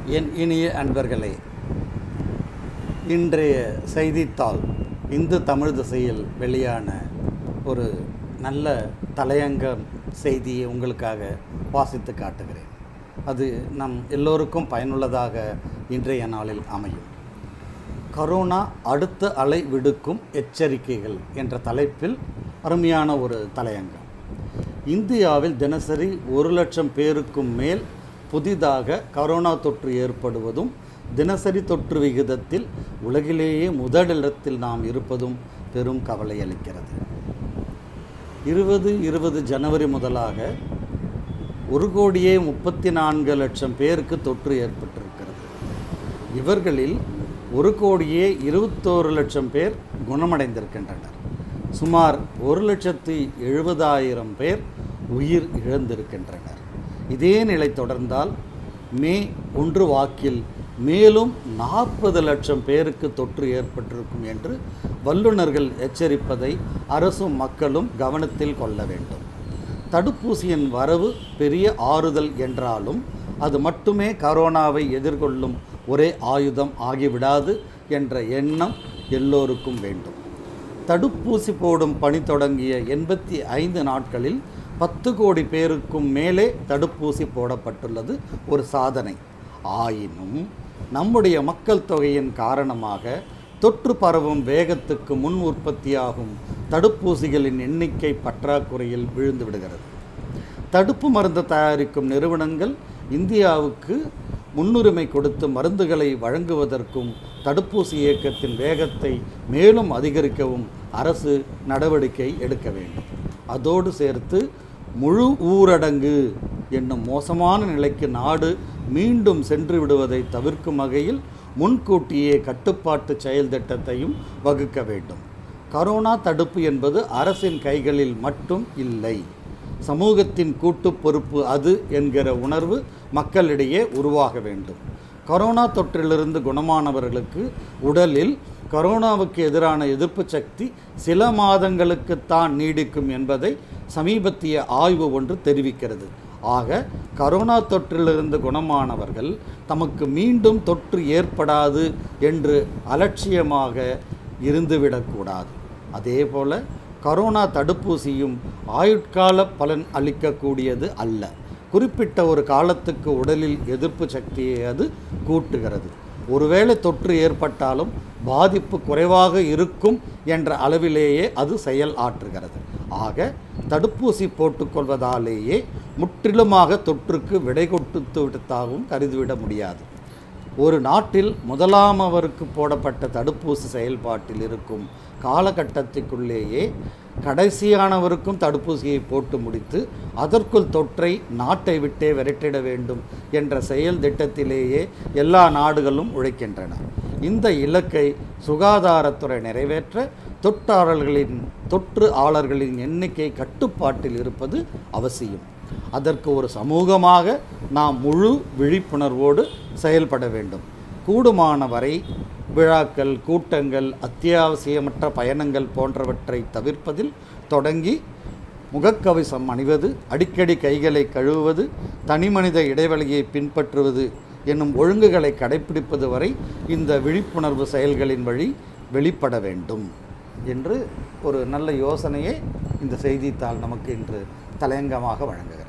என் இனிய அன்பர்களே இன்றைய செய்தித்தாள் இந்து தமிழ் திசையில் வெளியான ஒரு நல்ல தலையங்கம் செய்தியை உங்களுக்காக வாசித்து காட்டுகிறேன் அது நம் எல்லோருக்கும் பயனுள்ளதாக இன்றைய நாளில் அமையும் கரோனா அடுத்த அலை விடுக்கும் எச்சரிக்கைகள் என்ற தலைப்பில் அருமையான ஒரு தலையங்கம் இந்தியாவில் தினசரி ஒரு லட்சம் பேருக்கும் மேல் புதிதாக கரோனா தொற்று ஏற்படுவதும் தினசரி தொற்று விகிதத்தில் உலகிலேயே முதலிடத்தில் நாம் இருப்பதும் பெரும் கவலை அளிக்கிறது இருபது இருபது ஜனவரி முதலாக ஒரு கோடியே முப்பத்தி நான்கு லட்சம் பேருக்கு தொற்று ஏற்பட்டிருக்கிறது இவர்களில் ஒரு கோடியே இருபத்தோரு லட்சம் பேர் குணமடைந்திருக்கின்றனர் சுமார் ஒரு லட்சத்தி எழுபதாயிரம் பேர் உயிர் இழந்திருக்கின்றனர் இதே நிலை தொடர்ந்தால் மே ஒன்று வாக்கில் மேலும் நாற்பது லட்சம் பேருக்கு தொற்று ஏற்பட்டிருக்கும் என்று வல்லுநர்கள் எச்சரிப்பதை அரசும் மக்களும் கவனத்தில் கொள்ள வேண்டும் தடுப்பூசியின் வரவு பெரிய ஆறுதல் என்றாலும் அது மட்டுமே கரோனாவை எதிர்கொள்ளும் ஒரே ஆயுதம் ஆகிவிடாது என்ற எண்ணம் எல்லோருக்கும் வேண்டும் தடுப்பூசி போடும் பணி தொடங்கிய எண்பத்தி ஐந்து நாட்களில் பத்து கோடி பேருக்கும் மேலே தடுப்பூசி போடப்பட்டுள்ளது ஒரு சாதனை ஆயினும் நம்முடைய மக்கள் தொகையின் காரணமாக தொற்று பரவும் வேகத்துக்கு முன் உற்பத்தியாகும் தடுப்பூசிகளின் எண்ணிக்கை பற்றாக்குறையில் விழுந்து விடுகிறது தடுப்பு மருந்து தயாரிக்கும் நிறுவனங்கள் இந்தியாவுக்கு முன்னுரிமை கொடுத்து மருந்துகளை வழங்குவதற்கும் தடுப்பூசி இயக்கத்தின் வேகத்தை மேலும் அதிகரிக்கவும் அரசு நடவடிக்கை எடுக்க வேண்டும் அதோடு சேர்த்து முழு ஊரடங்கு என்னும் மோசமான நிலைக்கு நாடு மீண்டும் சென்று விடுவதை தவிர்க்கும் வகையில் முன்கூட்டியே கட்டுப்பாட்டு செயல் திட்டத்தையும் வகுக்க வேண்டும் கரோனா தடுப்பு என்பது அரசின் கைகளில் மட்டும் இல்லை சமூகத்தின் கூட்டு பொறுப்பு அது என்கிற உணர்வு மக்களிடையே உருவாக வேண்டும் கரோனா தொற்றிலிருந்து குணமானவர்களுக்கு உடலில் கரோனாவுக்கு எதிரான எதிர்ப்பு சக்தி சில மாதங்களுக்குத்தான் நீடிக்கும் என்பதை சமீபத்திய ஆய்வு ஒன்று தெரிவிக்கிறது ஆக கரோனா தொற்றிலிருந்து குணமானவர்கள் தமக்கு மீண்டும் தொற்று ஏற்படாது என்று அலட்சியமாக இருந்துவிடக்கூடாது அதேபோல கரோனா தடுப்பூசியும் ஆயுட்கால பலன் அளிக்கக்கூடியது அல்ல குறிப்பிட்ட ஒரு காலத்துக்கு உடலில் எதிர்ப்பு சக்தியை அது கூட்டுகிறது ஒருவேளை தொற்று ஏற்பட்டாலும் பாதிப்பு குறைவாக இருக்கும் என்ற அளவிலேயே அது செயல் ஆற்றுகிறது ஆக தடுப்பூசி போட்டுக்கொள்வதாலேயே முற்றிலுமாக தொற்றுக்கு விடை கொடுத்து விட்டதாகவும் கருதிவிட முடியாது ஒரு நாட்டில் முதலாமவருக்கு போடப்பட்ட தடுப்பூசி செயல்பாட்டில் இருக்கும் காலகட்டத்திற்குள்ளேயே கடைசியானவருக்கும் தடுப்பூசியை போட்டு முடித்து அதற்குள் தொற்றை நாட்டை விட்டே விரட்டிட வேண்டும் என்ற செயல் திட்டத்திலேயே எல்லா நாடுகளும் உழைக்கின்றன இந்த இலக்கை சுகாதாரத்துறை நிறைவேற்ற தொற்றாளர்களின் தொற்று ஆளர்களின் எண்ணிக்கை கட்டுப்பாட்டில் இருப்பது அவசியம் அதற்கு ஒரு சமூகமாக நாம் முழு விழிப்புணர்வோடு செயல்பட வேண்டும் கூடுமான வரை விழாக்கள் கூட்டங்கள் அத்தியாவசியமற்ற பயணங்கள் போன்றவற்றை தவிர்ப்பதில் தொடங்கி முகக்கவசம் அணிவது அடிக்கடி கைகளை கழுவுவது தனிமனித இடைவெளியை பின்பற்றுவது என்னும் ஒழுங்குகளை கடைப்பிடிப்பது வரை இந்த விழிப்புணர்வு செயல்களின் வழி வெளிப்பட வேண்டும் என்று ஒரு நல்ல யோசனையை இந்த செய்தித்தாள் நமக்கு இன்று தலையங்கமாக வழங்குகிறது